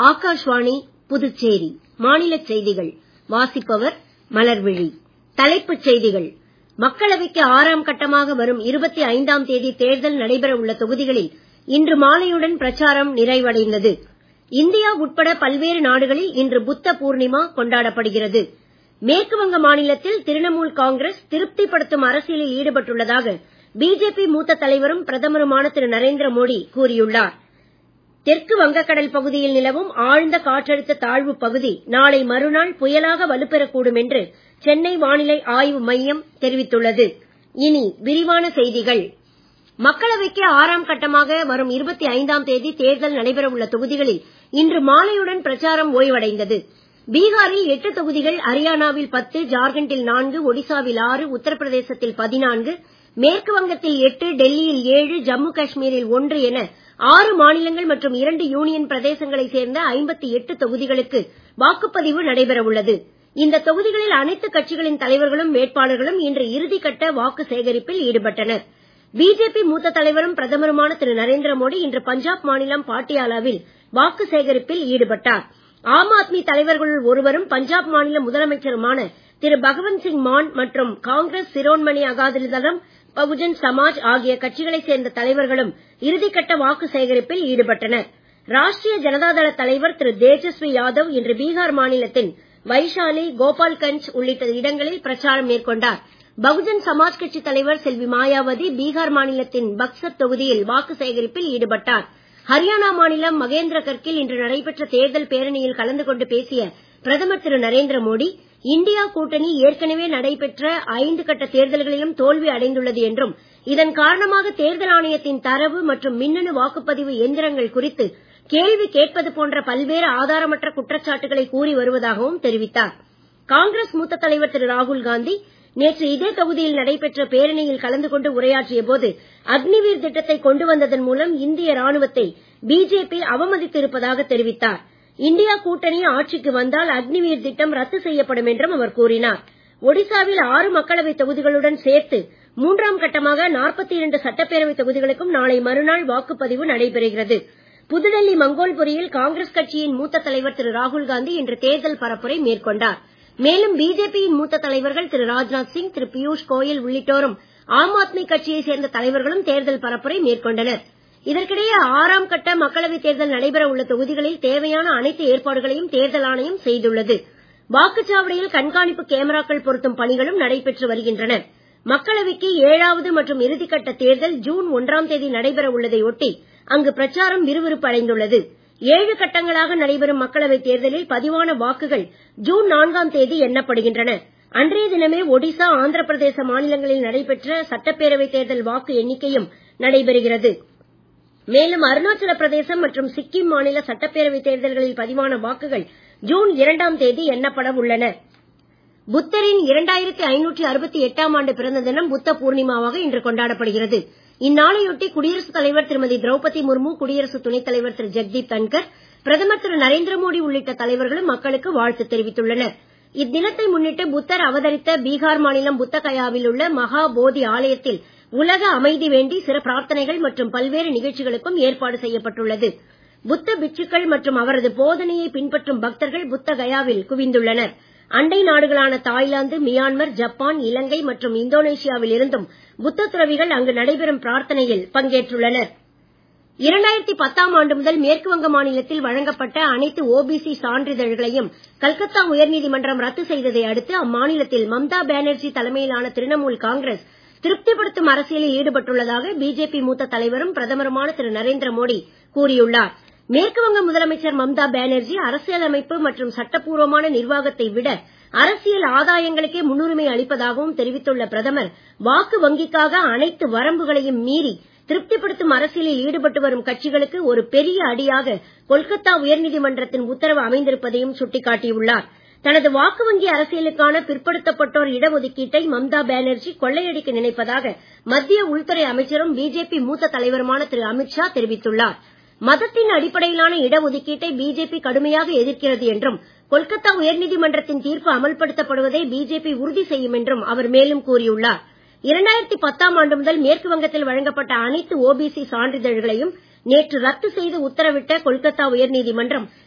ஆகாஷ்வாணி புதுச்சேரி மாநிலச் செய்திகள் வாசிப்பவர் மலர்விழி தலைப்புச் செய்திகள் மக்களவைக்கு ஆறாம் கட்டமாக வரும் இருபத்தி ஐந்தாம் தேதி தேர்தல் நடைபெற உள்ள தொகுதிகளில் இன்று மாலையுடன் பிரச்சாரம் நிறைவடைந்தது இந்தியா உட்பட பல்வேறு நாடுகளில் இன்று புத்த பூர்ணிமா கொண்டாடப்படுகிறது மேற்கு வங்க மாநிலத்தில் திரிணாமுல் காங்கிரஸ் திருப்திப்படுத்தும் அரசியலில் ஈடுபட்டுள்ளதாக பிஜேபி மூத்த தலைவரும் பிரதமருமான திரு நரேந்திர மோடி கூறியுள்ளார் தெற்கு வங்கக்கடல் பகுதியில் நிலவும் ஆழ்ந்த காற்றழுத்த தாழ்வு பகுதி நாளை மறுநாள் புயலாக வலுப்பெறக்கூடும் என்று சென்னை வானிலை ஆய்வு மையம் தெரிவித்துள்ளது இனி விரிவான செய்திகள் மக்களவைக்கு ஆறாம் கட்டமாக வரும் இருபத்தி ஐந்தாம் தேதி தேர்தல் நடைபெற உள்ள தொகுதிகளில் இன்று மாலையுடன் பிரச்சாரம் ஓய்வடைந்தது பீகாரில் எட்டு தொகுதிகள் ஹரியானாவில் பத்து ஜார்க்கண்டில் நான்கு ஒடிசாவில் ஆறு உத்தரப்பிரதேசத்தில் பதினான்கு மேற்கு வங்கத்தில் எட்டு டெல்லியில் ஏழு ஜம்மு காஷ்மீரில் ஒன்று என ஆறு மாநிலங்கள் மற்றும் இரண்டு யூனியன் பிரதேசங்களைச் சேர்ந்த ஐம்பத்தி எட்டு தொகுதிகளுக்கு வாக்குப்பதிவு நடைபெற உள்ளது இந்த தொகுதிகளில் அனைத்து கட்சிகளின் தலைவர்களும் வேட்பாளர்களும் இன்று இறுதிக்கட்ட வாக்கு சேகரிப்பில் ஈடுபட்டனர் பிஜேபி மூத்த தலைவரும் பிரதமருமான திரு நரேந்திர மோடி இன்று பஞ்சாப் மாநிலம் பாட்டியாலாவில் வாக்கு சேகரிப்பில் ஈடுபட்டார் ஆம் ஆத்மி தலைவர்களுள் ஒருவரும் பஞ்சாப் மாநில முதலமைச்சருமான திரு பகவந்த் சிங் மான் மற்றும் காங்கிரஸ் சிரோன்மணி அகாலிதளம் பகுஜன் சமாஜ் ஆகிய கட்சிகளைச் சேர்ந்த தலைவர்களும் இறுதிக்கட்ட வாக்கு சேகரிப்பில் ஈடுபட்டனர் ராஷ்டிரிய ஜனதாதள தலைவர் திரு தேஜஸ்வி யாதவ் இன்று பீகார் மாநிலத்தின் வைஷாலி கோபால்கஞ்ச் உள்ளிட்ட இடங்களில் பிரச்சாரம் மேற்கொண்டார் பகுஜன் சமாஜ் கட்சித் தலைவர் செல்வி மாயாவதி பீகார் மாநிலத்தின் பக்சர் தொகுதியில் வாக்கு சேகரிப்பில் ஈடுபட்டார் ஹரியானா மாநிலம் மகேந்திரகர்கில் இன்று நடைபெற்ற தேர்தல் பேரணியில் கலந்து கொண்டு பேசிய பிரதமர் திரு நரேந்திர மோடி இந்தியா கூட்டணி ஏற்கனவே நடைபெற்ற ஐந்து கட்ட தேர்தல்களிலும் தோல்வி அடைந்துள்ளது என்றும் இதன் காரணமாக தேர்தல் ஆணையத்தின் தரவு மற்றும் மின்னணு வாக்குப்பதிவு எந்திரங்கள் குறித்து கேள்வி கேட்பது போன்ற பல்வேறு ஆதாரமற்ற குற்றச்சாட்டுகளை கூறி வருவதாகவும் தெரிவித்தார் காங்கிரஸ் மூத்த தலைவர் திரு ராகுல் காந்தி நேற்று இதே தொகுதியில் நடைபெற்ற பேரணியில் கலந்து கொண்டு உரையாற்றிய போது அக்னிவீர் திட்டத்தை கொண்டு வந்ததன் மூலம் இந்திய ராணுவத்தை பிஜேபி அவமதித்து இருப்பதாக தெரிவித்தார் இந்தியா கூட்டணி ஆட்சிக்கு வந்தால் அக்னிவீர் திட்டம் ரத்து செய்யப்படும் என்றும் அவர் கூறினார் ஒடிசாவில் ஆறு மக்களவை தொகுதிகளுடன் சேர்த்து மூன்றாம் கட்டமாக நாற்பத்தி இரண்டு சட்டப்பேரவை தொகுதிகளுக்கும் நாளை மறுநாள் வாக்குப்பதிவு நடைபெறுகிறது புதுடெல்லி மங்கோல்புரியில் காங்கிரஸ் கட்சியின் மூத்த தலைவர் திரு ராகுல் காந்தி இன்று தேர்தல் பரப்புரை மேற்கொண்டார் மேலும் பிஜேபியின் மூத்த தலைவர்கள் திரு ராஜ்நாத் சிங் திரு பியூஷ் கோயல் உள்ளிட்டோரும் ஆம் ஆத்மி கட்சியைச் சேர்ந்த தலைவர்களும் தேர்தல் பரப்புரை மேற்கொண்டனர் இதற்கிடையே ஆறாம் கட்ட மக்களவைத் தேர்தல் நடைபெற உள்ள தொகுதிகளில் தேவையான அனைத்து ஏற்பாடுகளையும் தேர்தல் ஆணையம் செய்துள்ளது வாக்குச்சாவடியில் கண்காணிப்பு கேமராக்கள் பொருத்தும் பணிகளும் நடைபெற்று வருகின்றன மக்களவைக்கு ஏழாவது மற்றும் இறுதிக்கட்ட தேர்தல் ஜூன் ஒன்றாம் தேதி நடைபெற உள்ளதை ஒட்டி அங்கு பிரச்சாரம் விறுவிறுப்பு அடைந்துள்ளது ஏழு கட்டங்களாக நடைபெறும் மக்களவைத் தேர்தலில் பதிவான வாக்குகள் ஜூன் நான்காம் தேதி எண்ணப்படுகின்றன அன்றைய தினமே ஒடிசா ஆந்திர பிரதேச மாநிலங்களில் நடைபெற்ற சட்டப்பேரவைத் தேர்தல் வாக்கு எண்ணிக்கையும் நடைபெறுகிறது மேலும் அருணாச்சல பிரதேசம் மற்றும் சிக்கிம் மாநில சட்டப்பேரவைத் தேர்தல்களில் பதிவான வாக்குகள் ஜூன் இரண்டாம் தேதி எண்ணப்பட உள்ளன புத்தரின் இரண்டாயிரத்தி ஐநூற்றி அறுபத்தி எட்டாம் ஆண்டு பிறந்த தினம் புத்த பூர்ணிமாவாக இன்று கொண்டாடப்படுகிறது இந்நாளையொட்டி குடியரசுத் தலைவர் திருமதி திரௌபதி முர்மு குடியரசு துணைத் தலைவர் திரு ஜெக்தீப் தன்கர் பிரதமர் திரு நரேந்திர மோடி உள்ளிட்ட தலைவர்களும் மக்களுக்கு வாழ்த்து தெரிவித்துள்ளனர் இத்தினத்தை முன்னிட்டு புத்தர் அவதரித்த பீகார் மாநிலம் புத்தகயாவில் உள்ள மகா போதி ஆலயத்தில் உலக அமைதி வேண்டி சிற பிரார்த்தனைகள் மற்றும் பல்வேறு நிகழ்ச்சிகளுக்கும் ஏற்பாடு செய்யப்பட்டுள்ளது புத்த பிட்சுக்கள் மற்றும் அவரது போதனையை பின்பற்றும் பக்தர்கள் புத்த கயாவில் குவிந்துள்ளனர் அண்டை நாடுகளான தாய்லாந்து மியான்மர் ஜப்பான் இலங்கை மற்றும் இந்தோனேஷியாவில் இருந்தும் புத்த துறவிகள் அங்கு நடைபெறும் பிரார்த்தனையில் பங்கேற்றுள்ளனர் இரண்டாயிரத்தி பத்தாம் ஆண்டு முதல் மேற்கு வங்க மாநிலத்தில் வழங்கப்பட்ட அனைத்து ஓபிசி சான்றிதழ்களையும் கல்கத்தா உயர்நீதிமன்றம் ரத்து செய்ததை அடுத்து அம்மாநிலத்தில் மம்தா பானர்ஜி தலைமையிலான திரிணாமுல் காங்கிரஸ் திருப்திப்படுத்தும் அரசியலில் ஈடுபட்டுள்ளதாக பிஜேபி மூத்த தலைவரும் பிரதமருமான திரு நரேந்திர மோடி கூறியுள்ளார் மேற்கு வங்க முதலமைச்சர் மம்தா பானர்ஜி அரசியலமைப்பு மற்றும் சட்டப்பூர்வமான நிர்வாகத்தை விட அரசியல் ஆதாயங்களுக்கே முன்னுரிமை அளிப்பதாகவும் தெரிவித்துள்ள பிரதமர் வாக்கு வங்கிக்காக அனைத்து வரம்புகளையும் மீறி திருப்திப்படுத்தும் அரசியலில் ஈடுபட்டு வரும் கட்சிகளுக்கு ஒரு பெரிய அடியாக கொல்கத்தா உயர்நீதிமன்றத்தின் உத்தரவு அமைந்திருப்பதையும் சுட்டிக்காட்டியுள்ளார் தனது வாக்கு வங்கி அரசியலுக்கான பிற்படுத்தப்பட்டோர் இடஒதுக்கீட்டை மம்தா பானர்ஜி கொள்ளையடிக்க நினைப்பதாக மத்திய உள்துறை அமைச்சரும் பிஜேபி மூத்த தலைவருமான திரு அமித்ஷா தெரிவித்துள்ளார் மதத்தின் அடிப்படையிலான இடஒதுக்கீட்டை பிஜேபி கடுமையாக எதிர்க்கிறது என்றும் கொல்கத்தா உயர்நீதிமன்றத்தின் தீர்ப்பு அமல்படுத்தப்படுவதை பிஜேபி உறுதி செய்யும் என்றும் அவர் மேலும் கூறியுள்ளார் இரண்டாயிரத்தி பத்தாம் ஆண்டு முதல் மேற்கு வங்கத்தில் வழங்கப்பட்ட அனைத்து ஓபிசி சான்றிதழ்களையும் நேற்று ரத்து செய்து உத்தரவிட்ட கொல்கத்தா உயர்நீதிமன்றம்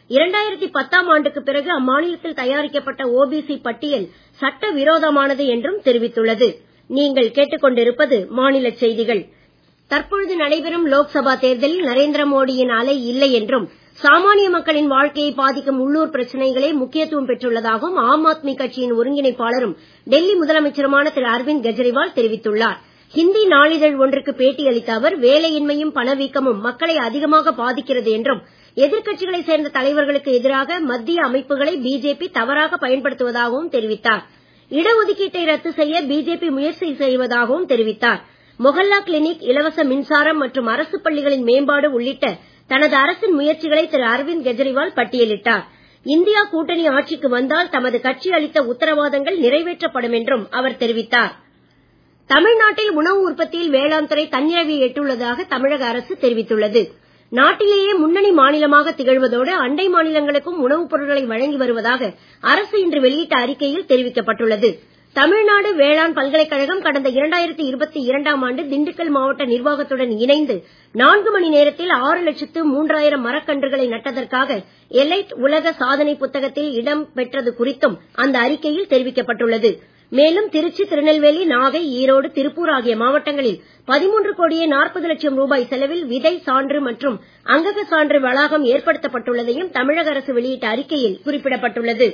இரண்டாயிரத்தி பத்தாம் ஆண்டுக்கு பிறகு அம்மாநிலத்தில் தயாரிக்கப்பட்ட ஓபிசி பட்டியல் சட்ட விரோதமானது என்றும் தெரிவித்துள்ளது நீங்கள் கேட்டுக்கொண்டிருப்பது மாநில செய்திகள் தற்பொழுது நடைபெறும் லோக்சபா தேர்தலில் நரேந்திர மோடியின் அலை இல்லை என்றும் சாமானிய மக்களின் வாழ்க்கையை பாதிக்கும் உள்ளூர் பிரச்சனைகளே முக்கியத்துவம் பெற்றுள்ளதாகவும் ஆம் ஆத்மி கட்சியின் ஒருங்கிணைப்பாளரும் டெல்லி முதலமைச்சருமான திரு அரவிந்த் கெஜ்ரிவால் தெரிவித்துள்ளார் ஹிந்தி நாளிதழ் ஒன்றுக்கு பேட்டியளித்த அவர் வேலையின்மையும் பணவீக்கமும் மக்களை அதிகமாக பாதிக்கிறது என்றும் எதிர்க்கட்சிகளைச் சேர்ந்த தலைவர்களுக்கு எதிராக மத்திய அமைப்புகளை பிஜேபி தவறாக பயன்படுத்துவதாகவும் தெரிவித்தார் இடஒதுக்கீட்டை ரத்து செய்ய பிஜேபி முயற்சி செய்வதாகவும் தெரிவித்தார் மொஹல்லா கிளினிக் இலவச மின்சாரம் மற்றும் அரசு பள்ளிகளின் மேம்பாடு உள்ளிட்ட தனது அரசின் முயற்சிகளை திரு அரவிந்த் கெஜ்ரிவால் பட்டியலிட்டார் இந்தியா கூட்டணி ஆட்சிக்கு வந்தால் தமது கட்சி அளித்த உத்தரவாதங்கள் நிறைவேற்றப்படும் என்றும் அவர் தெரிவித்தார் தமிழ்நாட்டில் உணவு உற்பத்தியில் வேளாண் துறை தன்னிறைவை எட்டுள்ளதாக தமிழக அரசு தெரிவித்துள்ளது நாட்டிலேயே முன்னணி மாநிலமாக திகழ்வதோடு அண்டை மாநிலங்களுக்கும் உணவுப் பொருட்களை வழங்கி வருவதாக அரசு இன்று வெளியிட்ட அறிக்கையில் தெரிவிக்கப்பட்டுள்ளது தமிழ்நாடு வேளாண் பல்கலைக்கழகம் கடந்த இரண்டாயிரத்தி இருபத்தி இரண்டாம் ஆண்டு திண்டுக்கல் மாவட்ட நிர்வாகத்துடன் இணைந்து நான்கு மணி நேரத்தில் ஆறு லட்சத்து மூன்றாயிரம் மரக்கன்றுகளை நட்டதற்காக எலைட் உலக சாதனை புத்தகத்தில் இடம் பெற்றது குறித்தும் அந்த அறிக்கையில் தெரிவிக்கப்பட்டுள்ளது மேலும் திருச்சி திருநெல்வேலி நாகை ஈரோடு திருப்பூர் ஆகிய மாவட்டங்களில் பதிமூன்று கோடியே நாற்பது லட்சம் ரூபாய் செலவில் விதை சான்று மற்றும் அங்கக சான்று வளாகம் ஏற்படுத்தப்பட்டுள்ளதையும் தமிழக அரசு வெளியிட்ட அறிக்கையில் குறிப்பிடப்பட்டுள்ளது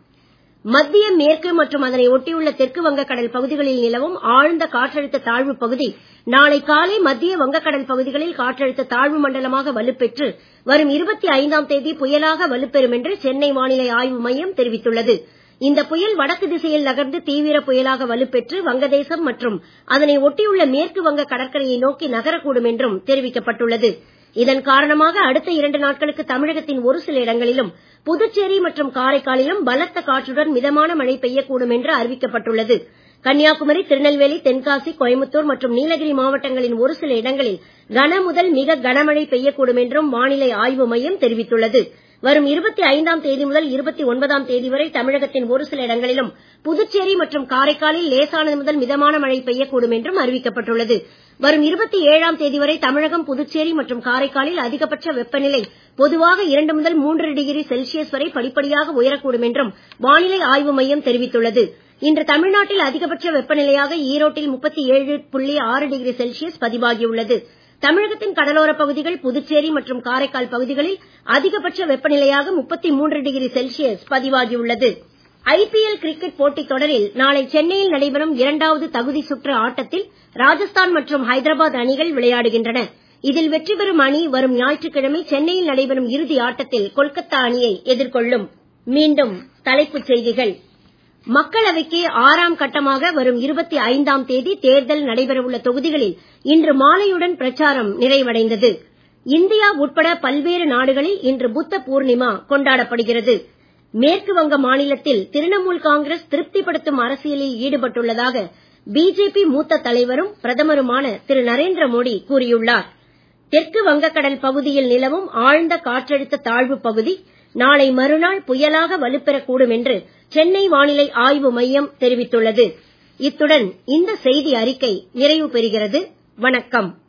மத்திய மேற்கு மற்றும் அதனை ஒட்டியுள்ள தெற்கு வங்கக்கடல் பகுதிகளில் நிலவும் ஆழ்ந்த காற்றழுத்த தாழ்வு பகுதி நாளை காலை மத்திய வங்கக்கடல் பகுதிகளில் காற்றழுத்த தாழ்வு மண்டலமாக வலுப்பெற்று வரும் இருபத்தி ஐந்தாம் தேதி புயலாக வலுப்பெறும் என்று சென்னை வானிலை ஆய்வு மையம் தெரிவித்துள்ளது இந்த புயல் வடக்கு திசையில் நகர்ந்து தீவிர புயலாக வலுப்பெற்று வங்கதேசம் மற்றும் அதனை ஒட்டியுள்ள மேற்கு வங்க கடற்கரையை நோக்கி நகரக்கூடும் என்றும் தெரிவிக்கப்பட்டுள்ளது இதன் காரணமாக அடுத்த இரண்டு நாட்களுக்கு தமிழகத்தின் ஒரு சில இடங்களிலும் புதுச்சேரி மற்றும் காரைக்காலிலும் பலத்த காற்றுடன் மிதமான மழை பெய்யக்கூடும் என்று அறிவிக்கப்பட்டுள்ளது கன்னியாகுமரி திருநெல்வேலி தென்காசி கோயம்புத்தூர் மற்றும் நீலகிரி மாவட்டங்களின் ஒரு சில இடங்களில் கன முதல் மிக கனமழை பெய்யக்கூடும் என்றும் வானிலை ஆய்வு மையம் தெரிவித்துள்ளது வரும் இருபத்தி ஐந்தாம் தேதி முதல் இருபத்தி ஒன்பதாம் தேதி வரை தமிழகத்தின் ஒரு சில இடங்களிலும் புதுச்சேரி மற்றும் காரைக்காலில் லேசானது முதல் மிதமான மழை பெய்யக்கூடும் என்றும் அறிவிக்கப்பட்டுள்ளது வரும் இருபத்தி ஏழாம் தேதி வரை தமிழகம் புதுச்சேரி மற்றும் காரைக்காலில் அதிகபட்ச வெப்பநிலை பொதுவாக இரண்டு முதல் மூன்று டிகிரி செல்சியஸ் வரை படிப்படியாக உயரக்கூடும் என்றும் வானிலை ஆய்வு மையம் தெரிவித்துள்ளது இன்று தமிழ்நாட்டில் அதிகபட்ச வெப்பநிலையாக ஈரோட்டில் முப்பத்தி ஏழு புள்ளி ஆறு டிகிரி செல்சியஸ் பதிவாகியுள்ளது தமிழகத்தின் கடலோரப் பகுதிகள் புதுச்சேரி மற்றும் காரைக்கால் பகுதிகளில் அதிகபட்ச வெப்பநிலையாக முப்பத்தி மூன்று டிகிரி செல்சியஸ் பதிவாகியுள்ளது ஐபிஎல் கிரிக்கெட் போட்டித் தொடரில் நாளை சென்னையில் நடைபெறும் இரண்டாவது தகுதி சுற்று ஆட்டத்தில் ராஜஸ்தான் மற்றும் ஹைதராபாத் அணிகள் விளையாடுகின்றன இதில் வெற்றி பெறும் அணி வரும் ஞாயிற்றுக்கிழமை சென்னையில் நடைபெறும் இறுதி ஆட்டத்தில் கொல்கத்தா அணியை எதிர்கொள்ளும் மீண்டும் தலைப்புச் செய்திகள் மக்களவைக்கு ஆறாம் கட்டமாக வரும் இருபத்தி ஐந்தாம் தேதி தேர்தல் நடைபெறவுள்ள தொகுதிகளில் இன்று மாலையுடன் பிரச்சாரம் நிறைவடைந்தது இந்தியா உட்பட பல்வேறு நாடுகளில் இன்று புத்த பூர்ணிமா கொண்டாடப்படுகிறது மேற்கு வங்க மாநிலத்தில் திரிணாமுல் காங்கிரஸ் திருப்திப்படுத்தும் அரசியலில் ஈடுபட்டுள்ளதாக பிஜேபி மூத்த தலைவரும் பிரதமருமான திரு நரேந்திர மோடி கூறியுள்ளார் தெற்கு வங்கக்கடல் பகுதியில் நிலவும் ஆழ்ந்த காற்றழுத்த தாழ்வு பகுதி நாளை மறுநாள் புயலாக வலுப்பெறக்கூடும் என்று சென்னை வானிலை ஆய்வு மையம் தெரிவித்துள்ளது இத்துடன் இந்த செய்தி அறிக்கை நிறைவு பெறுகிறது வணக்கம்